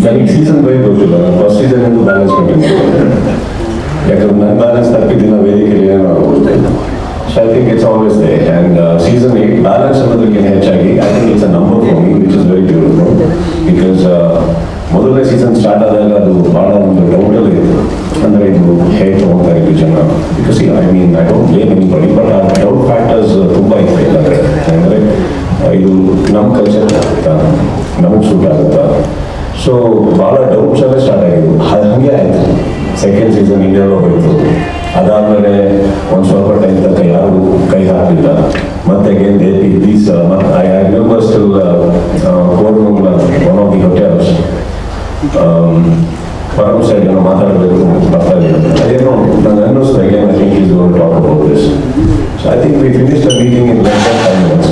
ನನಗೆ season by ಗೊತ್ತಿಲ್ಲ ನಾನು ಫಸ್ಟ್ ಸೀಸನ್ ಎಂದು ಬ್ಯಾಲೆನ್ಸ್ ಕಂಟಿನ್ಯೂ ಯಾಕಂದ್ರೆ ನನ್ನ ಬ್ಯಾಲೆನ್ಸ್ ತಪ್ಪಿದ್ದಿನ ವೇದಿಕೆಯಲ್ಲಿ ಏನೋ ಆಗೋಗುತ್ತೆ so I think it's always the and season eight balance ಅನ್ನೋದಕ್ಕಿಂತ ಹೆಚ್ಚಾಗಿ I think it's a number for me which is very beautiful because ಮೊದಲನೇ ಸೀಸನ್ ಸ್ಟಾರ್ಟ್ ಆದಾಗ ಅದು ಭಾಳ ಒಂದು ಡೌಟಲ್ಲಿ ಇತ್ತು ಅಂದರೆ ಇದು ಹೇಗೆ ತೊಗೊಳ್ತಾ ಇತ್ತು ಜನ because I mean I don't blame anybody but ಆ ಡೌಟ್ ಫ್ಯಾಕ್ಟರ್ಸ್ ತುಂಬ ಇತ್ತು ಇಲ್ಲಾಂದರೆ ಅಂದರೆ ಇದು ನಮ್ಮ ಕಲ್ಚರ್ ಆಗುತ್ತಾ ನಮಗೆ ಸೂಟ್ ಆಗುತ್ತಾ ಸೊ ಭಾಳ ಡೌಟ್ಸ್ ಎಲ್ಲ ಸ್ಟಾರ್ಟ್ ಆಗಿದ್ವು ಅದು ಹಾಗೆ ಆಯಿತು ಸೆಕೆಂಡ್ ಸೀಸನ್ ಇನ್ನೆಲ್ಲ ಹೋಯಿತು ಅದಾದಮೇಲೆ ಒಂದು ಸ್ವಲ್ಪ ಟೈಮ್ ತನಕ ಯಾರು ಕೈ ಹಾಕಲಿಲ್ಲ ಮತ್ತೆ again they P these I remember still Koramangala one of the hotels Param side ಏನೋ ಮಾತಾಡಬೇಕು ಬರ್ತಾ ಇದ್ದಾರೆ ಅದೇನೋ ನಂಗೆ ಅನ್ನಿಸ್ತು again I think is gonna talk about this so I think we finish the meeting in less than five minutes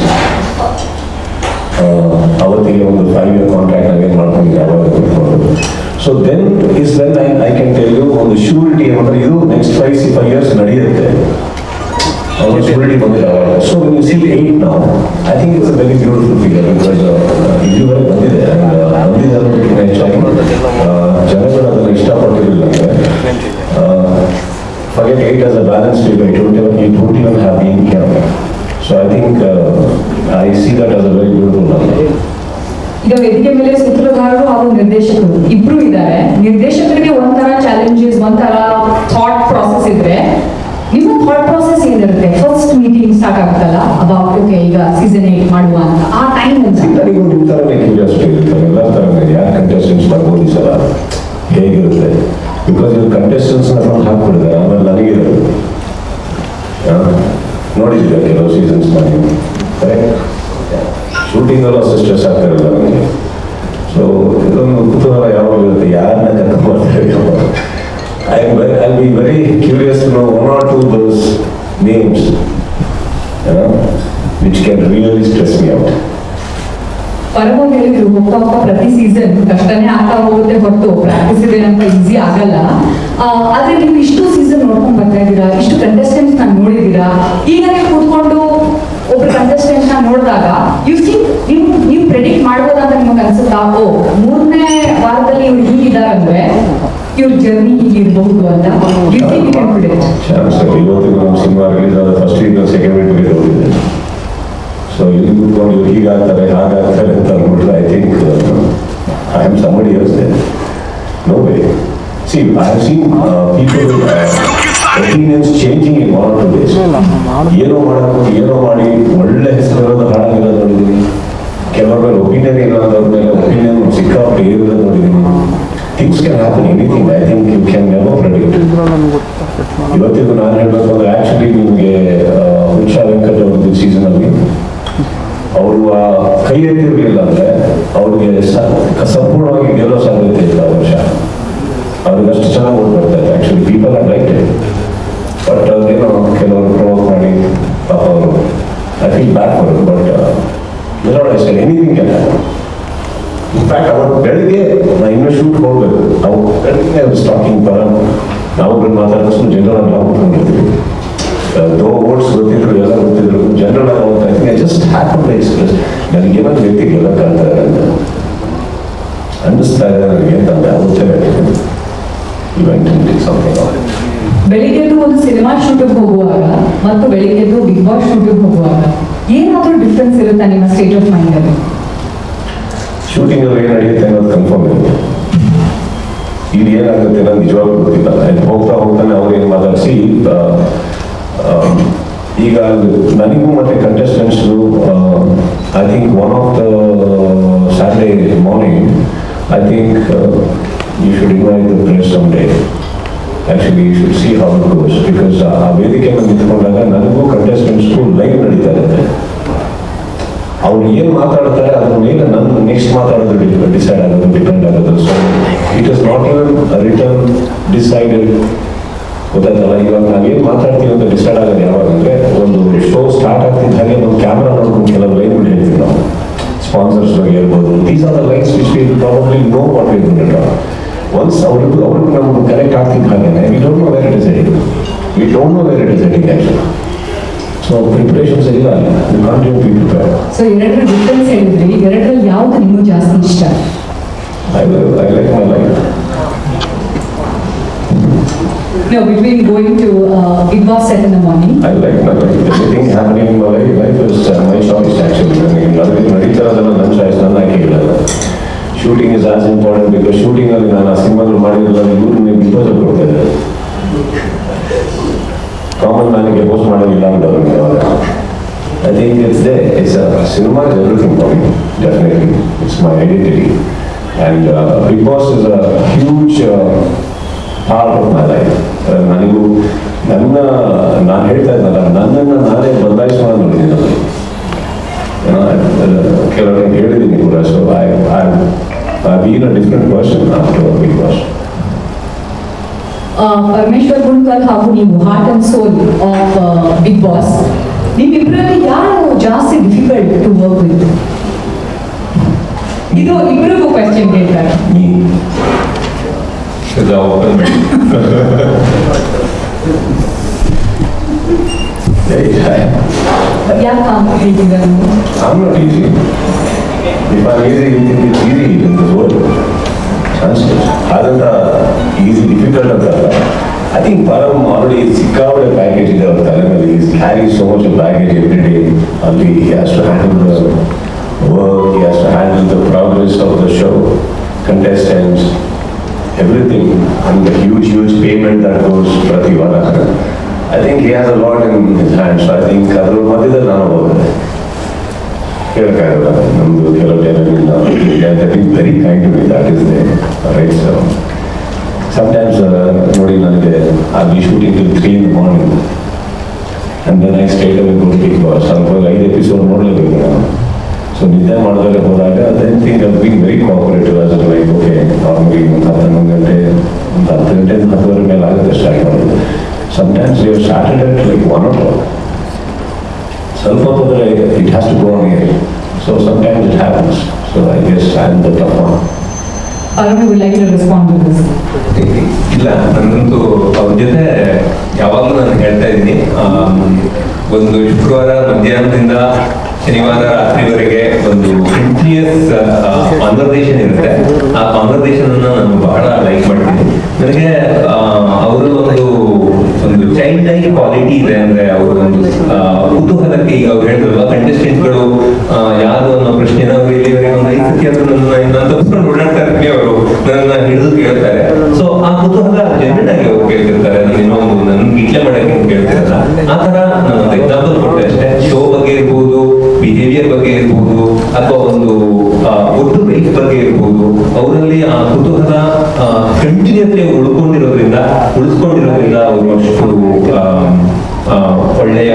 ಅವತ್ತಿಗೆ ಒಂದು five year contract ನಾವೇನು ಮಾಡ್ಕೊಂಡಿದ್ದೆ ಅವಾಗ so then is then I I can tell you ಒಂದು surety ಅಂದರೆ ಇದು next five see five years ನಡೆಯುತ್ತೆ ಅವ್ರ ಶ್ಯೂರಿಟಿ ಬಂದಿದೆ ಅವಾಗ ಸೊ ಯು ಸಿ ಏಟ್ ನಾವು I think it's a very beautiful figure because ಇಲ್ಲಿವರೆಗೆ ಬಂದಿದೆ and ಬಂದಿದೆ ಅನ್ನೋದಕ್ಕಿಂತ ಹೆಚ್ಚಾಗಿ ಆ, ಜನಗಳು ಅದನ್ನು ಇಷ್ಟಪಟ್ಟಿರಲಿಲ್ಲ ಅಂದರೆ forget eight as a balance sheet, I don't even, it won't even have been here. So I think uh, I see that as a very beautiful number. ಈಗ ವೇದಿಕೆ ಮೇಲೆ ಸೂತ್ರಧಾರರು ಹಾಗೂ ನಿರ್ದೇಶಕರು ಇಬ್ರು ಇದ್ದಾರೆ ನಿರ್ದೇಶಕರಿಗೆ ಒಂಥರ ಚಾಲೆಂಜಸ್ ಒಂಥರ ಥಾಟ್ ಪ್ರಾಸೆಸ್ ಇದ್ರೆ ನಿಮ್ಮ ಥಾಟ್ ಪ್ರಾಸೆಸ್ ಏನಿರುತ್ತೆ ಫಸ್ಟ್ ಮೀಟಿಂಗ್ ಸ್ಟಾರ್ಟ್ ಆಗ್ತಲ್ಲ ಅಬೌಟ್ ಓಕೆ ಈಗ ಸೀಸನ್ ಏಟ್ ಮಾಡುವ ಅಂತ ಆ ಟೈಮ್ ಅಂತ ಎಲ್ಲರಿಗೂ ನಿಮ್ಮ ಥರನೇ ಕ್ಯೂರಿಯಾಸಿಟಿ ಇರುತ್ತೆ ಎಲ್ಲ ಥರನೇ ಯಾರು ಕಂಟೆಸ್ಟೆಂಟ್ಸ್ ಬರ್ಬೋದು ಈ ಸಲ ಹೇಗಿರುತ್ತೆ ಬಿಕಾಸ್ ಇವ್ರು ಕಂಟೆಸ್ಟೆಂಟ್ಸ್ನ ಫ್ರಮ್ ಹಾಕ್ಬಿಡಿದ್ದಾರೆ ಆಮೇಲೆ ನನಗಿರೋದು ನೋಡಿದ್ದೀರಾ ಕೆಲವು ಸೀಸನ್ಸ್ ನೀವು ಕರೆಕ್ಟ್ ಶೂಟಿಂಗಲ್ಲೂ ಅಷ್ಟು ಸ್ಟ್ರೆಸ್ ಆಗ್ತಿರಲ್ಲ ನನಗೆ ಸೊ ಇದೊಂದು ಕುತೂಹಲ ಯಾವಾಗ ಇರುತ್ತೆ ಯಾರನ್ನ ಕರ್ಕೊಂಡು ಬರ್ತಾರೆ I am very I be very curious to know one or two those names which can really stress me out Param ಹೇಳಿದ್ರು ಹೋಗ್ತಾ ಹೋಗ್ತಾ ಪ್ರತಿ ಸೀಸನ್ ಕಷ್ಟನೇ ಆಗ್ತಾ ಹೋಗುತ್ತೆ ಹೊರತು ಪ್ರಾಕ್ಟೀಸ್ ಇದೆ ಅಂತ ಈಸಿ ಆಗಲ್ಲ ಆ, ಆದ್ರೆ ನೀವು ಇಷ್ಟು ಸೀಸನ್ ನೋಡ್ಕೊಂಡ್ ಬರ್ತಾ ಇದ್ದೀರಾ ಇಷ್ಟು ಕಂಟೆಸ್ಟೆಂಟ್ಸ್ ನಾನು ನೋಡಿದ್ದೀರಾ ಈಗ ನೀವು ಕೂತ್ಕೊಂಡು ಒಬ್ರು ಕಂಟೆಸ್ಟೆಂಟ್ ನ ನೋಡಿದಾಗ ಯು ಥಿಂಕ್ ನೀವು ನೀವು ಪ್ರೆಡಿಕ್ಟ್ ಮಾಡ್ಬೋದಂತ ನಿಮಗೆ ಅನ್ಸುತ್ತಾ ಓ ಮೂರನೇ ವಾರದಲ್ಲಿ ಇವ್ರು ಹೀಗಿದಾರಂದ್ರೆ ಇವ್ರ ಜರ್ನಿ ಹೀಗಿರ್ಬಹುದು ಅಂತ you think can predict chance ಇವತ್ತಿಗೂ ನಮ್ಮ ಸಿನಿಮಾ ರಿಲೀಸ್ ಆದ ಫಸ್ಟ್ ವೀಕ್ ಸೆಕೆಂಡ್ ವೀಕ್ ಹೋಗಿದೆ ಸೊ ಇಲ್ಲಿ ಕೂತ್ಕೊಂಡು ಇವ್ರು ಹೀಗಾಗ್ತಾರೆ ಹಾಗಾಗ್ತಾರೆ ಅಂತ ಅಂದ್ಬಿಟ್ರೆ I think I am somebody ಇರುತ್ತೆ no way see I have seen people opinions changing in one two days ಏನೋ ಮಾಡಬೇಕು ಏನೋ ಮಾಡಿ ಒಳ್ಳೆ ಹೆಸರಿರೋದು ಹಾಳಾಗಿರೋದು ನೋಡಿದ್ದೀನಿ ಕೆಲವ್ರ ಮೇಲೆ ಒಪಿನಿಯನ್ ಇಲ್ಲ ಅನ್ನೋದ್ರ ಮೇಲೆ ಒಪಿನಿಯನ್ ಸಿಕ್ಕಾಪಟ್ಟೆ ಏರಿರೋದು ನೋಡಿದ್ದೀನಿ things can happen anything I think you can never predict ಇವತ್ತಿಗೂ ನಾನು ಹೇಳಬೇಕು ಅಂದ್ರೆ ಆಕ್ಚುಲಿ ನಿಮಗೆ ಉಷಾ ವೆಂಕಟ್ ಅವ್ರದ್ದು ಸೀಸನಲ್ಲಿ ಅವರು ಆ ಕೈ ಎತ್ತಿರಲಿಲ್ಲ ಅಂದ್ರೆ ಅವ್ರಿಗೆ ಸ- ಸಂಪೂರ್ಣವಾಗಿ ಗೆಲ್ಲೋ ಸಾಧ್ಯತೆ ಇಲ್ಲ ಆ ವರ್ಷ ಅವ್ರಿಗೆ ಅಷ್ಟು ಚೆನ್ನಾಗಿ ಓಡ್ ಬರ್ತಾ ಇದೆ actually people are like but ಅದೇನೋ ಕೆಲವರು ಪ್ರಮೋಟ್ ಮಾಡಿ ಪಾಪ ಅವರು ಐ ಫೀಲ್ ಬ್ಯಾಕ್ ಅವರು but sir anything can in fact ಅವತ್ತು ಬೆಳಗ್ಗೆ ನಾ ಇನ್ನೂ ಶೂಟ್ ಹೋಗ್ಬೇಕು ನಾವು ಬೆಳಗ್ಗೆ ಸ್ಟಾಕಿಂಗ್ ಬರ ನಾವು ಮಾತಾಡಿದಷ್ಟು ಜನರಲ್ ನಾವು ಕುತ್ಕೊಂಡಿರ್ತೀವಿ ದೋ ಓಟ್ಸ್ ಗೊತ್ತಿದ್ರು ಎಲ್ಲ ಗೊತ್ತಿದ್ರು ಜನರಲ್ ಆಗಿ ಹೋಗ್ತಾ ಇದ್ದೀನಿ I just happen to express ನನಗೇನೋ ವ್ಯಕ್ತಿಗೆಲ್ಲ ಕಾಣ್ತಾ ಇದೆ ಅಂತ ಅನ್ನಿಸ್ತಾ ಇದೆ ನನಗೆ ಅಂತ ಅವತ್ತೇ ಇವೆಂಟ್ ಸಮಥಿಂಗ್ ಬೆಳಿಗ್ಗೆದ್ದು ಒಂದು ಸಿನಿಮಾ ಶೂಟಿಗೆ ಹೋಗುವಾಗ ಮತ್ತು ಬೆಳಿಗ್ಗೆದ್ದು ಬಿಗ್ ಬಾಸ್ ಶೂಟಿಗೆ ಹೋಗುವಾಗ ಏನಾದ್ರೂ ಡಿಫ್ರೆನ್ಸ್ ಇರುತ್ತಾ ನಿಮ್ಮ ಸ್ಟೇಟ್ ಆಫ್ ಮೈಂಡ್ ಅಲ್ಲಿ ಶೂಟಿಂಗ್ ಅಲ್ಲಿ ಏನು ನಡೆಯುತ್ತೆ ಅನ್ನೋದು ಕನ್ಫರ್ಮ್ ಇದೆ ಇಲ್ಲಿ ಏನಾಗುತ್ತೆ ನನಗೆ ನಿಜವಾಗ್ಲೂ ಗೊತ್ತಿಲ್ಲ ಅಲ್ಲಿ ಹೋಗ್ತಾ ಹೋಗ್ತಾನೆ ಅವ್ರೇನು ಮಾತಾಡಿಸಿ ಈಗ ನನಗೂ ಮತ್ತೆ ಕಂಟೆಸ್ಟೆಂಟ್ಸ್ರು I think one of the Saturday morning I think you should invite the place some day actually you should see how it goes because ಆ ವೇದಿಕೆ ಮೇಲೆ ನಿಂತ್ಕೊಂಡಾಗ ನನಗೂ ಕಂಟೆಸ್ಟೆಂಟ್ಸ್ಗೂ ಲೈವ್ ನಡೀತಾ ಇರುತ್ತೆ ಅವ್ರು ಏನು ಮಾತಾಡ್ತಾರೆ ಅದ್ರ ಮೇಲೆ ನನ್ನ ನೆಕ್ಸ್ಟ್ ಮಾತಾಡೋದು ಡಿಸೈಡ್ ಆಗೋದು ಡಿಪೆಂಡ್ ಆಗೋದು so it is not even return decided ಗೊತ್ತಾಯ್ತಲ್ಲ ಇವಾಗ ನಾವೇನು ಮಾತಾಡ್ತೀವಿ ಅಂತ ಡಿಸೈಡ್ ಆಗೋದು ಯಾವಾಗ ಅಂದರೆ ಒಂದು ಶೋ ಸ್ಟಾರ್ಟ್ ಆಗ್ತಿದ್ದ ಹಾಗೆ ಒಂದು ಕ್ಯಾಮ್ರಾ ನೋಡ್ಕೊಂಡು ಕೆಲವು ಲೈನ್ಗಳು ಹೇಳ್ತೀವಿ ನಾವು ಸ್ಪಾನ್ಸರ್ಸ್ ಬಗ್ಗೆ ಇರ್ಬೋದು these are the lines which we probably know what we once ಅವ್ರಿಗೂ ಅವ್ರಿಗೆ ನಮ್ಗೆ ಕನೆಕ್ಟ್ ಆಗ್ತಿದ್ದ ಹಾಗೆ we don't know where it is heading we don't know where it is heading actually so preparations ಇಲ್ಲ you can't you be prepare so ಎರಡರ difference ಹೇಳಿದ್ರಿ ಎರಡರಲ್ಲಿ ಯಾವ್ದು ನಿಮ್ಗೆ ಜಾಸ್ತಿ ಇಷ್ಟ I, will- I like my life. No, between going to uh, Big Boss set in the morning. I like my life. Everything happening in my life, life is uh, my choice actually. ನನಗೆ ನನಗೆ ನಡೀತಾ ಇರೋದೆಲ್ಲ ನನ್ನ choice ನನ್ನ ಆಯ್ಕೆಗಳಲ್ಲ shooting is as important because ಶೂಟಿಂಗಲ್ಲಿ ನಾನು ಆ ಸಿನಿಮಾಗಳು ಮಾಡಿರಲ್ಲ ಇವರು ನೀವು ಬಿಕಾಸ್ ಕೊಡ್ತಾ ಇದ್ದಾರೆ ಕಾಮನ್ ನನಗೆ ಪೋಸ್ಟ್ ಮಾಡೋದಿಲ್ಲ ಅಂತ ಅವ್ರಿಗೆ ಅವಾಗ I think it's the it's cinema is everything for me definitely it's my identity and Bigg Boss is a huge part of my life ನನಗೂ ನನ್ನ ನಾನು ಹೇಳ್ತಾ ಇದ್ದಲ್ಲ ನನ್ನನ್ನು ನಾನೇ ಬದಲಾಯಿಸ್ಕೊಂಡು ನೋಡಿದ್ದೀನಿ ನಾನು ಕೆಲವರು ಹೇಳಿದ್ದೀನಿ ಕೂಡ so I I been a different person after Bigg Boss ಆ, ಪರಮೇಶ್ವರ್ ಗುಂಡ್ಕಲ್ ಹಾಗೂ ನೀವು heart and soul of Bigg Boss ನಿಮ್ಮಿಬ್ಬರಲ್ಲಿ ಯಾರು ಜಾಸ್ತಿ ಡಿಫಿಕಲ್ಟ್ ಟು ವರ್ಕ್ ವಿತ್ ಇದು ಇಬ್ಬರಿಗೂ ಕ್ವೆಶ್ಚನ್ ಕೇಳ್ತಾರೆ Me. ಇದು open ಮಾಡಿ. Very shy. ಯಾಕೆ ಹೇಳ್ತಿದ್ದಾರೆ ನೀವು? I'm not easy. If I'm easy, you think it's easy in this world. Chances. ಆದಂತ ಈಸಿ ಡಿಫಿಕಲ್ಟ್ ಅಂತ ಅಲ್ಲ ಐ ಥಿಂಕ್ ಪರಮ್ ಆಲ್ರೆಡಿ ಸಿಕ್ಕಾಪಟ್ಟೆ ಪ್ಯಾಕೇಜ್ ಇದೆ ಅವ್ರ ತಲೆ ಮೇಲೆ is carry so much package every day ಅಲ್ಲಿ he has to handle the work he has to handle the progress of the show contestants everything and the huge, huge payment that goes ಪ್ರತಿ ವಾರ I think he has a lot in his hands. So I think ಅದ್ರ ಮಧ್ಯದಲ್ಲಿ ನಾನು ಹೋಗುತ್ತೆ ಹೇಳಕ್ಕಾಗಲ್ಲ ನಮ್ಮದು ಕೆಲವು ಟೈಮಲ್ಲಿ very kind to me that is the right so sometimes ನೋಡಿ ನನಗೆ ಆ be shooting till three in morning and then I stayed away go Bigg Boss ಸ್ವಲ್ಪ ಒಂದು ಐದು ಎಪಿಸೋಡ್ ನೋಡಲೇಬೇಕು ನಾನು ಸೊ ನಿದ್ದೆ ಮಾಡಿದ್ರೆ ಹೋದಾಗ then think I been very cooperative as like okay normally ಒಂದು ಹನ್ನೊಂದು ಗಂಟೆ ಒಂದು ಹತ್ತು ಗಂಟೆ ಹತ್ತುವರೆ ಮೇಲೆ ಆಗುತ್ತೆ ಸ್ಟಾರ್ಟ್ ಮಾಡೋದು sometimes you started at like one o'clock ಸ್ವಲ್ಪ ಹೊತ್ತಂದ್ರೆ it has to go on air so sometimes it happens so I guess I am the tough one Parami would like to respond to this. ಇಲ್ಲ ನನಗಂತೂ ಅವ್ರ ಜೊತೆ ಯಾವಾಗಲೂ ನಾನು ಹೇಳ್ತಾ ಇದ್ದೀನಿ ಆಮ್, ಒಂದು ಶುಕ್ರವಾರ ಮಧ್ಯಾಹ್ನದಿಂದ ಶನಿವಾರ ರಾತ್ರಿವರೆಗೆ ಒಂದು ಕಂಟಿನ್ಯೂಸ್ ಕಾನ್ವರ್ಸೇಷನ್ ಇರುತ್ತೆ ಆ ಕಾನ್ವರ್ಸೇಷನ್ ಅನ್ನ ನಾನು ಬಹಳ ಲೈಕ್ ಮಾಡ್ತೀನಿ ನನಗೆ ಅವರು ಒಂದು ಒಂದು ಚೈಲ್ಡ್ ಲೈಕ್ ಕ್ವಾಲಿಟಿ ಇದೆ ಅಂದ್ರೆ ಅವರ ಒಂದು ಆ, ಕುತೂಹಲಕ್ಕೆ ಈಗ ಅವ್ರು ಹೇಳಿದ್ರಲ್ಲ ಕಂಟೆಸ್ಟೆಂಟ್ಗಳು ಯಾರು ಅನ್ನೋ ಪ್ರಶ್ನೆನ ಅವರು ಇಲ್ಲಿವರೆಗೆ ಒಂದು ಐದು ಸತಿ ಆದ್ರೂ ನನ್ನ ನಾನು ತಪ್ಪಿಸ್ಕೊಂಡು ಓಡಾಡ್ತಾ ಇರ್ತೀನಿ ಅವರು ನನ್ನ ಹಿಡಿದು ಕೇಳ್ತಾರೆ ಸೊ ಆ ಕುತೂಹಲ ಜೆನ್ಯೂನ್ ಆಗಿ ಅವ್ರು ಕೇಳ್ತಿರ್ತಾರೆ ನಾನು ಇನ್ನೂ ಒಂದು ನನ್ಗೆ ಇಟ್ಲೆ ಮಾಡಕ್ಕೆ ಅಂತ ಕೇಳ್ತಿರಲ್ಲ ಆ ತರ ನಾನು ಒಂದು ಎಕ್ಸಾಂಪಲ್ ಕೊಟ್ಟೆ ಅಷ್ಟೇ ಶೋ ಬಗ್ಗೆ ಇರ್ಬೋದು ಬಿಹೇವಿಯರ್ ಬಗ್ಗೆ ಇರ್ಬೋದು ಅಥವಾ ಒಂದು ಆ, ಒಟ್ಟು ಲೈಫ್ ಬಗ್ಗೆ ಇರ್ಬೋದು ಅವರಲ್ಲಿ ಆ ಕುತೂಹಲ ಕಂಟಿನ್ಯೂಸ್ಲಿ ಅವರು ಉಳ್ಕೊಂಡಿರೋದ್ರಿಂದ ಉಳಿಸ್ಕೊಂಡಿರೋದ್ರಿಂದ ಅವರು ಅಷ್ಟು ಆ, ಆ, ಒಳ್ಳೆಯ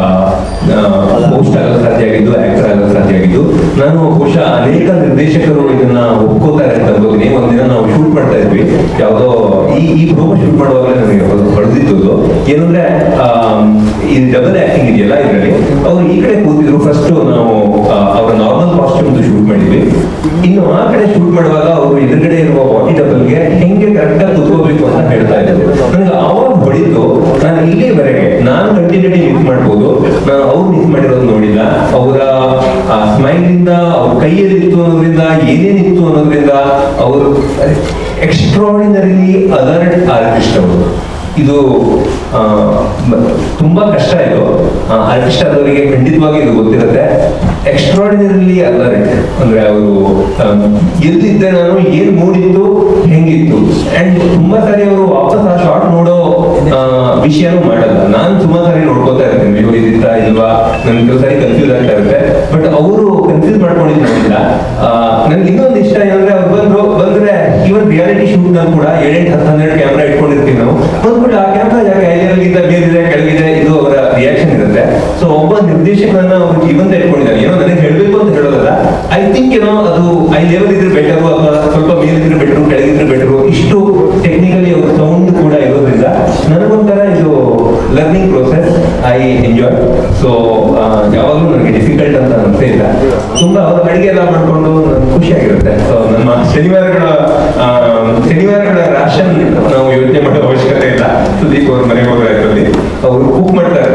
ಹೋಸ್ಟ್ ಆಗಲು ಸಾಧ್ಯ ಆಗಿದ್ದು ಆಕ್ಟರ್ ಆಗಲು ಸಾಧ್ಯ ಆಗಿದ್ದು ನಾನು ಬಹುಶಃ ಅನೇಕ ನಿರ್ದೇಶಕರು ಇದನ್ನ ಒಪ್ಕೋತಾರೆ ಅಂತ ಅನ್ಕೋತೀನಿ ಒಂದಿನ ನಾವು ಶೂಟ್ ಮಾಡ್ತಾ ಇದ್ವಿ ಯಾವುದೋ ಈ ಈ ಪ್ರೋಮೋ ಶೂಟ್ ಮಾಡುವಾಗಲೇ ನನಗೆ ಹೊಡೆದಿದ್ದು ಏನಂದ್ರೆ ಆ, ಈ ಡಬಲ್ ಆಕ್ಟಿಂಗ್ ಇದೆಯಲ್ಲ ಇದರಲ್ಲಿ ಅವ್ರು ಈ ಕಡೆ ಕೂತಿದ್ರು ಫಸ್ಟ್ ನಾವು ಆ, ಅವರ ನಾರ್ಮಲ್ ಕಾಸ್ಟ್ಯೂಮ್ ಶೂಟ್ ಮಾಡಿದ್ವಿ ಇನ್ನು ಆ ಕಡೆ ಶೂಟ್ ಮಾಡುವಾಗ ಅವರು ಎದುರುಗಡೆ ಇರುವ ಬಾಡಿ ಡಬಲ್ಗೆ ಹೆಂಗೆ ಕರೆಕ್ಟ್ ಆಗಿ ಕುತ್ಕೋಬೇಕು ಅಂತ ಹೇಳ್ತಾ ಇದ್ರು ನನಗೆ ಅವಾಗ ಹೊಡಿತು ನಾನು ಇಲ್ಲಿವರೆಗೆ ನಾನು ಕಂಟಿನ್ಯೂಟಿ ಮಿಸ್ ಮಾಡ್ಬೋದು ನಾನು ಅವ್ರು ಮಿಸ್ ಮಾಡಿರೋದು ನೋಡಿಲ್ಲ ಅವರ ಸ್ಮೈಲ್ ಇಂದ ಅವ್ರ ಕೈಯಲ್ಲಿ ಇತ್ತು ಅನ್ನೋದ್ರಿಂದ ಏನೇನಿತ್ತು ಅನ್ನೋದ್ರಿಂದ ಅವರು ಎಕ್ಸ್ಟ್ರಾಡಿನರಿಲಿ ಅಲರ್ಟ್ ಆರ್ಟಿಸ್ಟ್ ಅವರು ಇದು ಆ, ಮ- ತುಂಬಾ ಕಷ್ಟ ಇದು ಆರ್ಟಿಸ್ಟ್ ಆದವರಿಗೆ ಖಂಡಿತವಾಗಿ ಇದು ಗೊತ್ತಿರುತ್ತೆ ಎಕ್ಸ್ಟ್ರಾಡಿನರಿಲಿ ಅಲರ್ಟ್ ಅಂದ್ರೆ ಅವರು ಎಲ್ಲಿದ್ದೆ ನಾನು ಏನ್ ಮೂಡಿತ್ತು ಹೆಂಗಿತ್ತು ಅಂಡ್ ತುಂಬಾ ಸಾರಿ ಅವರು ವಾಪಸ್ ಆ ಶಾರ್ಟ್ ನೋಡೋ ಆ, ವಿಷಯನೂ ಮಾಡಲ್ಲ ನಾನು ಸುಮಾರು ಸಾರಿ ನೋಡ್ಕೋತಾ ಇರ್ತೀನಿ ಅಯ್ಯೋ ಇದಿತ್ತಾ ಇಲ್ವಾ ನನ್ ಕೆಲವು ಸಾರಿ ಕನ್ಫ್ಯೂಸ್ ಆಗ್ತಾ ಇರುತ್ತೆ ಬಟ್ ಅವರು ಕನ್ಫ್ಯೂಸ್ ಮಾಡ್ಕೊಂಡಿದ್ದು ನೋಡಿಲ್ಲ ನನ್ಗೆ ಇನ್ನೊಂದು ಇಷ್ಟ ಏನಂದ್ರೆ ಅವ್ರು ಬಂದ್ರು ಬಂದ್ರೆ ಇವನ್ ರಿಯಾಲಿಟಿ ಶೂಟ್ ನಲ್ಲಿ ಕೂಡ ಏಳೆಂಟು ಹತ್ತು ಹನ್ನೆರಡು ಕ್ಯಾಮ್ರಾ ಇಟ್ಕೊಂಡಿರ್ತೀವಿ ನಾವು ಬಂದ್ಬಿಟ್ಟು ಆ ಕ್ಯಾಮ್ರಾ ಜಾಗ ಎಲ್ಲಿಂದ ಮೇಲಿದೆ ಕೆಳಗಿದೆ ಇದು ಅವರ ರಿಯಾಕ್ಷನ್ ಇರುತ್ತೆ ಸೊ ಒಬ್ಬ ನಿರ್ದೇಶಕನನ್ನ ಅವರು ಜೀವಂತ ಇಟ್ಕೊಂಡಿದ್ದಾರೆ ಏನೋ ನನಗೆ ಹೇಳ್ಬೇಕು ಅಂತ ಹೇಳೋದಲ್ಲ ಐ ಥಿಂಕ್ ಏನೋ ಅದು ಐ ಲೆವೆಲ್ ಇದ್ರೆ ಬೆಟರು ಅಥವಾ ಸ್ವಲ್ಪ ಮೇಲಿದ್ರೆ ಬೆಟರು ಕೆಳಗಿದ್ರೆ ಬೆಟರು ಇಷ್ಟು ಟೆಕ್ನಿಕಲಿ ಅವ್ರ ಸೌಂಡ್ ಕೂಡ ಇರೋದ್ರಿಂದ ನನಗೊಂಥರ ಇದು learning process I enjoy so ಯಾವಾಗಲೂ ನನಗೆ ಡಿಫಿಕಲ್ಟ್ ಅಂತ ಅನ್ಸೇ ಇಲ್ಲ ತುಂಬಾ ಅವ್ರು ಅಡಿಗೆ ಎಲ್ಲ ಮಾಡ್ಕೊಂಡು ನನ್ಗೆ ಖುಷಿಯಾಗಿರುತ್ತೆ ಸೊ ನಮ್ಮ ಶನಿವಾರಗಳ ಆ, ಶನಿವಾರಗಳ ರಾಶನ್ ನಾವು ಯೋಚನೆ ಮಾಡೋ ಅವಶ್ಯಕತೆ ಇಲ್ಲ ಸುದೀಪ್ ಅವ್ರ ಮನೆಗೆ ಹೋದ್ರೆ ಅದರಲ್ಲಿ ಅವರು ಕುಕ್ ಮಾಡ್ತಾ ಇರ್ತಾರೆ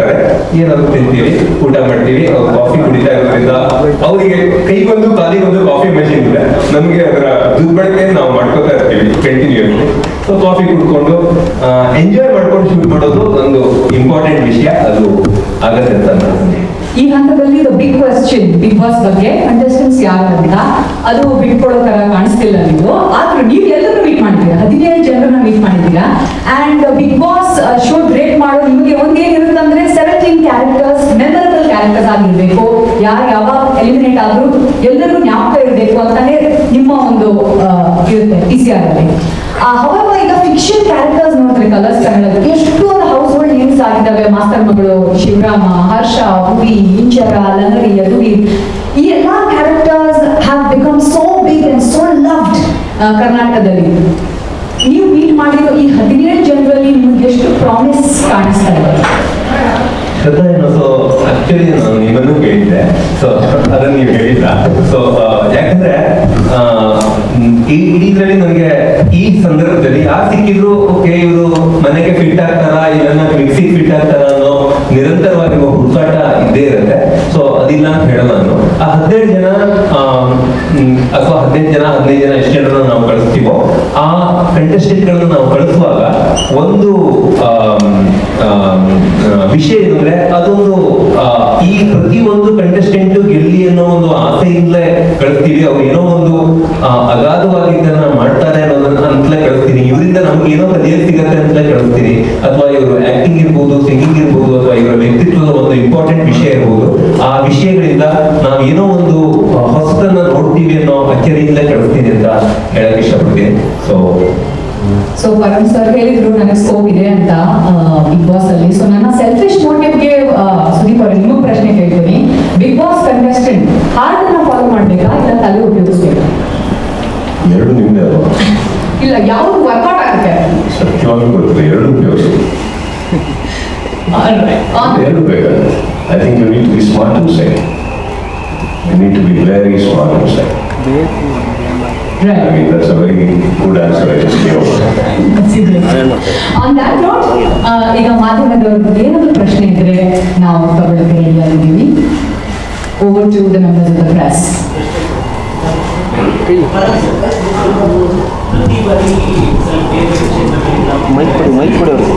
ಏನಾದ್ರು ತಿಂತೀವಿ ಊಟ ಮಾಡ್ತೀವಿ ಅವ್ರು ಕಾಫಿ ಕುಡಿತಾ ಇರೋದ್ರಿಂದ ಅವರಿಗೆ ಕೈಗೊಂದು ಕಾಲಿಗೊಂದು ಕಾಫಿ ಮೆಷಿನ್ ಇದೆ ನಮಗೆ ಅದರ ದುರ್ಬಳಕೆ ನಾವು ಮಾಡ್ಕೋತಾ ಇರ್ತೀವಿ ಕಂಟಿನ್ಯೂಸ್ಲಿ ಸೊ ಕಾಫಿ ಕುಡ್ಕೊಂಡು ಎಂಜಾಯ್ ಮಾಡ್ಕೊಂಡು ಶೂಟ್ ಮಾಡೋದು ಒಂದು ಇಂಪಾರ್ಟೆಂಟ್ ವಿಷಯ ಅದು ಆಗತ್ತೆ ಅಂತ ನಾನು ಈ ಹಂತದಲ್ಲಿ ಬಿಗ್ ಕ್ವಶನ್ ಬಿಗ್ ಬಾಸ್ ಬಗ್ಗೆ ಕಂಟೆಸ್ಟೆಂಟ್ಸ್ ಯಾರು ಅಂತ ಅದು ಬಿಟ್ಕೊಡೋ ತರ ಕಾಣಿಸ್ತಿಲ್ಲ ನೀವು ಆದ್ರೂ ನೀವು ಎಲ್ಲರೂ ಮೀಟ್ ಮಾಡಿದ್ದೀರಾ ಹದಿನೇಳು ಜನರನ್ನ ಮೀಟ್ ಮಾಡಿದ್ದೀರಾ and Bigg Boss show great ಮಾಡೋ ನಿಮಗೆ ಒಂದೇನಿರುತ್ತೆ ಅಂದ್ರೆ ಸೆವೆಂಟೀನ್ ಕ್ಯಾರೆಕ್ಟರ್ಸ್ ಮೆಮೊರಬಲ್ ಕ್ಯಾರೆಕ್ಟರ್ಸ್ ಆಗಿರ್ಬೇಕು ಯಾರು ಯಾವಾಗ ಎಲಿಮಿನೇಟ್ ಆದ್ರೂ ಎಲ್ಲರಿಗೂ ಜ್ಞಾಪಕ ಇರಬೇಕು ಅಂತಾನೆ ನಿಮ್ಮ ಒಂದು ಆ, ಇರುತ್ತೆ ಪಿ ಸಿ ಆರ್ ಅಲ್ಲಿ ಹವಾಗ ಈಗ ಫಿಕ್ಷನ್ ಕ್ಯಾರೆಕ್ಟರ್ಸ್ ನೋಡಿದ್ರೆ ಕಲರ್ಸ್ ಕನ್ನಡ ಎಷ್ಟು ಒಂದು ಹೌಸ್ ಹೋಲ್ಡ್ ನೇಮ್ಸ್ ಆಗಿದ್ದಾವೆ ಮಾಸ್ತರ್ ಮಗಳು ಶಿವರಾಮ ಹರ್ಷ ಹುವಿ ಇಂಚರ ಲಂಗರಿ ಯದುವಿ ಈ ಎಲ್ಲಾ characters have become so big and so loved ಕರ್ನಾಟಕದಲ್ಲಿ ನೀವು ಮೀಟ್ ಮಾಡಿರೋ ಈ ಹದಿನೇಳು ಜನರಲ್ಲಿ ನಿಮ್ಗೆ ಎಷ್ಟು ಪ್ರಾಮಿಸ್ ಕಾಣಿಸ್ತಾ ಇದೆ ಶ್ರದ್ಧಾ ಏನು ಸೊ ಆಕ್ಚುಲಿ ನಾನು ನಿಮ್ಮನ್ನು ಕೇಳಿದ್ದೆ ಸೊ ಅದನ್ನ ನೀವು ಹೇಳಿಲ್ಲ ಸೊ ಯಾಕಂದ್ರೆ ಆ, ಮ್, ಈ ಇಡೀದ್ರಲ್ಲಿ ನನಗೆ ಈ ಸಂದರ್ಭದಲ್ಲಿ ಯಾರು ಸಿಕ್ಕಿದ್ರು ಓಕೆ ಇವರು ಮನೆಗೆ ಫಿಟ್ ಆಗ್ತಾರಾ ಇದನ್ನ ಮಿಕ್ಸಿಗೆ ಫಿಟ್ ಆಗ್ತಾರಾ ಅನ್ನೋ ನಿರಂತರವಾಗಿರುವ ಹುಡುಕಾಟ ಇದ್ದೇ ಇರುತ್ತೆ ಸೊ ಅದಿಲ್ಲ ಅಂತ ಹೇಳಲ್ಲ ನಾನು ಆ ಹದಿನೇಳು ಜನ ಆ, ಮ್, ಅಥವಾ ಹದಿನೈದು ಜನ ಹದಿನೈದು ಜನ ಎಷ್ಟು ಜನರನ್ನ ನಾವು ಕಳಿಸ್ತೀವೋ ಆ ಕಂಟೆಸ್ಟೆಂಟ್ಗಳನ್ನ ನಾವು ಕಳಿಸುವಾಗ ಒಂದು ಆಮ್, ಆಮ್, ಆ, ವಿಷಯ ಏನಂದ್ರೆ ಅದೊಂದು ಆ, ಈ ಪ್ರತಿಯೊಂದು ಕಂಟೆಸ್ಟೆಂಟ್ ಗೆಲ್ಲಿ ಅನ್ನೋ ಒಂದು ಆಸೆಯಿಂದಲೇ ಕಳಿಸ್ತೀವಿ ಅವ್ರು ಏನೋ ಒಂದು ಆ, ಅಗಾಧವಾಗಿದ್ದನ್ನ ಮಾಡ್ತಾರೆ ಅನ್ನೋದನ್ನ ಅಂತಲೇ ಕಳಿಸ್ತೀನಿ ಇವರಿಂದ ನಮ್ಗೆ ಏನೋ ಕಲಿಯಲು ಸಿಗತ್ತೆ ಅಂತಲೇ ಕಳಿಸ್ತೀನಿ ಅಥವಾ ಇವರು ಆಕ್ಟಿಂಗ್ ಇರ್ಬೋದು ಸಿಂಗಿಂಗ್ ಇರ್ಬೋದು ಅಥವಾ ಇವರ ವ್ಯಕ್ತಿತ್ವದ ಒಂದು ಇಂಪಾರ್ಟೆಂಟ್ ವಿಷಯ ಇರ್ಬೋದು ಆ ವಿಷಯಗಳಿಂದ ನಾವು ಏನೋ ಒಂದು ಆ, ಹೊಸತನ್ನ ನೋಡ್ತೀವಿ ಅನ್ನೋ ಅಚ್ಚರಿಯಿಂದ ಕಳಿಸ್ತೀನಿ ಅಂತ ಹೇಳಕ್ ಇಷ್ಟಪಡ್ತೀನಿ ಸೊ ಸೊ ಪರಮ್ ಸರ್ ಹೇಳಿದ್ರು ನನಗೆ ಸ್ಕೋಪ್ ಇದೆ ಅಂತ ಬಿಗ್ ಬಾಸ್ ಅಲ್ಲಿ ಸೊ ನನ್ನ ಸೆಲ್ಫಿಶ್ ಮೋಟಿವ್ಗೆ ಸುದೀಪ್ ಅವ್ರೆ ನಿಮಗೆ ಪ್ರಶ್ನೆ ಕೇಳ್ತೀನಿ ಬಿಗ್ ಬಾಸ್ ಕಂಟೆಸ್ಟೆಂಟ್ ಹಾರ್ಟ್ ಅನ್ನ ಫಾಲೋ ಮಾಡ್ಬೇಕಾ ಇಲ್ಲ ತಲೆ ಉಪಯೋಗಿಸ್ಬೇಕಾ ಎರಡು ನಿಮ್ದೆ ಅಲ್ವಾ ಇಲ್ಲ ಯಾವ್ದು ವರ್ಕೌಟ್ ಆಗುತ್ತೆ ಸತ್ಯವಾಗಿ ಗೊತ್ತಿಲ್ಲ ಎರಡು ಉಪಯೋಗಿಸಿ ಎರಡು ಬೇಕಾಗುತ್ತೆ I think you need to be smart to say you need to be very smart to say I mean that's a very good answer I just gave on that note ಈಗ ಮಾಧ್ಯಮದವ್ರಿಗೆ ಏನಾದ್ರು ಪ್ರಶ್ನೆ ಇದ್ರೆ ನಾವು ತಗೊಳ್ಳೋಕೆ ರೆಡಿ ಆಗಿದ್ದೀವಿ over to the members of the press mic ಕೊಡಿ mic ಕೊಡಿ ಅವ್ರಿಗೆ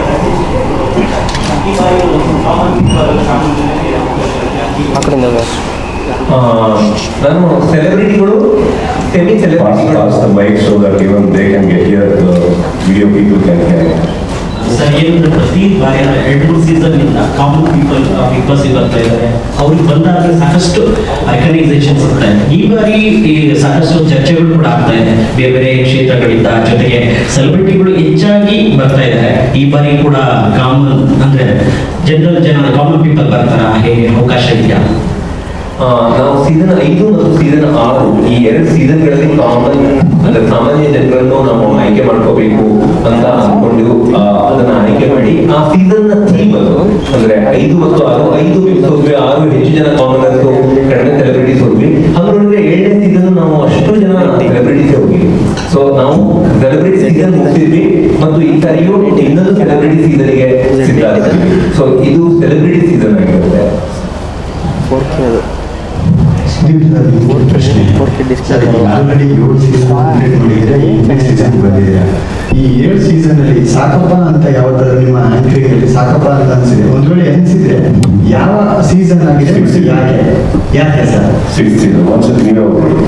ಆ ಕಡೆಯಿಂದ ಹೋಗಿ. ಆ, ನಾನು ಸೆಲೆಬ್ರಿಟಿಗಳು ಸೆಮಿ Pass, ಸೆಲೆಬ್ರಿಟಿಗಳು pass the mic so that even they can get here, the video people can hear. Sir ಏನಂದ್ರೆ ಪ್ರತಿ ಬಾರಿ ಎರಡು ಮೂರು ಸೀಸನ್ ಇಂದ ಕಾಮನ್ ಪೀಪಲ್ ಬಿಗ್ ಬಾಸ್ ಬರ್ತಾ ಇದ್ದಾರೆ ಅವ್ರಿಗೆ ಬಂದಾಗ ಸಾಕಷ್ಟು ರೆಕಗ್ನೈಸೇಷನ್ ಸಿಗ್ತಾ ಇದೆ ಈ ಬಾರಿ ಈ ಸಾಕಷ್ಟು ಚರ್ಚೆಗಳು ಕೂಡ ಆಗ್ತಾ ಇದೆ ಬೇರೆ ಬೇರೆ ಕ್ಷೇತ್ರಗಳಿಂದ ಜೊತೆಗೆ ಸೆಲೆಬ್ರಿಟಿಗಳು ಹೆಚ್ಚಾಗಿ ಬರ್ತಾ ಇದ್ದಾರೆ ಈ ಬಾರಿ ಕೂಡ ಕಾಮನ್ ಅಂದ್ರೆ ಜನರಲ್ ಜನ ಕಾಮನ್ ಪೀಪಲ್ ಬರ್ತಾರ ಹೇಗೆ ಅವಕಾಶ ಇದೆಯಾ ಆ, ನಾವು ಸೀಸನ್ ಐದು ಮತ್ತು ಸೀಸನ್ ಆರು ಈ ಎರಡು ಸೀಸನ್ಗಳಲ್ಲಿ ಕಾಮನ್ ಅಂದ್ರೆ ಸಾಮಾನ್ಯ ಜನರನ್ನು ನಾವು ಆಯ್ಕೆ ಮಾಡ್ಕೋಬೇಕು ಅಂತ ಅನ್ಕೊಂಡು ಆ, ಅದನ್ನ ಆಯ್ಕೆ ಮಾಡಿ ಆ ಸೀಸನ್ ನ ಥೀಮ್ ಅದು ಅಂದ್ರೆ ಐದು ಮತ್ತು ಆರು ಐದು ಮಿಕ್ಸ್ ಹೋದ್ವಿ ಆರು ಹೆಚ್ಚು ಜನ ಕಾಮನರ್ಸ್ ಕಡಿಮೆ ಸೆಲೆಬ್ರಿಟೀಸ್ ಹೋದ್ವಿ ಹಂಗ ನೋಡಿದ್ರೆ ಏಳನೇ ಸೀಸನ್ ನಾವು ಅಷ್ಟು ಜನ ಸೆಲೆಬ್ರಿಟೀಸ್ ಹೋಗಿ ಸೊ ನಾವು ಸೆಲೆಬ್ರಿಟಿ ಸೀಸನ್ ಮುಗಿಸಿದ್ವಿ ಮತ್ತು ಈ ಸಾರಿಯೂ ಇನ್ನೊಂದು ಸೆಲೆಬ್ರಿಟಿ ಸೀಸನ್ಗೆ ಸಿದ್ಧ ಸೊ ಇದು ಸೆಲೆಬ್ರಿಟಿ ಸೀಸನ್ ಆಗಿರುತ್ತೆ ಫೋರ್ ಕೆ ಅದು ಪ್ರಶ್ನೆ ಫೋರ್ ಕೆ ಡಿಸ್ಪ್ಲೇ ಸರ್ ಈಗ ಆಲ್ರೆಡಿ ಏಳು ಸೀಸನ್ ಕಂಪ್ಲೀಟ್ ಮಾಡಿದ್ರೆ ಎಂಟನೇ ಸೀಸನ್ ಬಂದಿದ್ದೀರಾ ಈ ಏಳು ಸೀಸನ್ ಅಲ್ಲಿ ಸಾಕಪ್ಪ ಅಂತ ಯಾವತ್ತಾದ್ರು ನಿಮ್ಮ ಆಂಕರಿಂಗ್ ಅಲ್ಲಿ ಸಾಕಪ್ಪ ಅಂತ ಅನ್ಸಿದೆ ಒಂದ್ ವೇಳೆ ಅನ್ಸಿದ್ರೆ ಯಾವ ಸೀಸನ್ ಆಗಿದೆ ಮತ್ತು ಯಾಕೆ ಯಾಕೆ ಸರ್ Sixth season, ಒಂದ್ಸತಿ ನೀವೇ ಹೋಗ್ಬಿಡಿ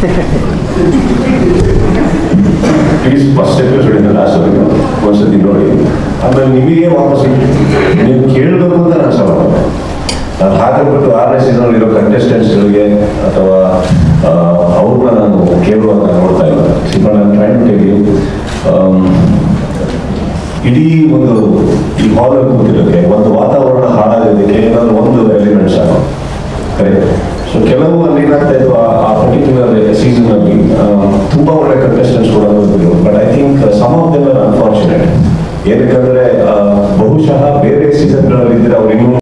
ಪ್ಲೀಸ್ ಫಸ್ಟ್ ಎಪಿಸೋಡ್ ಇಂದ ಲಾಸ್ಟ್ ವರೆಗೂ ಒಂದ್ಸತಿ ನೋಡಿ ಆಮೇಲೆ ನಿಮಗೆ ವಾಪಸ್ ನೀವು ಕೇಳಬೇಕು ಅಂತ ನಾನು ಸಲ ನಾನು ಹಾಕಬಿಟ್ಟು ಆರನೇ ಸೀಸನ್ ಇರೋ ಕಂಟೆಸ್ಟೆಂಟ್ಸ್ಗಳಿಗೆ ಅಥವಾ ಆ, ಅವ್ರನ್ನ ನಾನು ಕೇಳುವಾಗ ನೋಡ್ತಾ ಇಲ್ಲ ಸಿಂಪಲ್ ನಾನು ಟ್ರೈನ್ ಟೆಲ್ ಯು ಇಡೀ ಒಂದು ಈ ಹಾಲ್ ಕೂತಿರೋಕ್ಕೆ ಒಂದು ವಾತಾವರಣ ಹಾಳಾಗೋದಕ್ಕೆ ಏನಾದ್ರು ಒಂದು ಎಲಿಮೆಂಟ್ಸ್ ಆಗೋ ಕರೆಕ್ಟ್ ಸೊ ಕೆಲವು ಅಲ್ಲಿ ಏನಾಗ್ತಾ ಇತ್ತು ಆ ಪರ್ಟಿಕ್ಯುಲರ್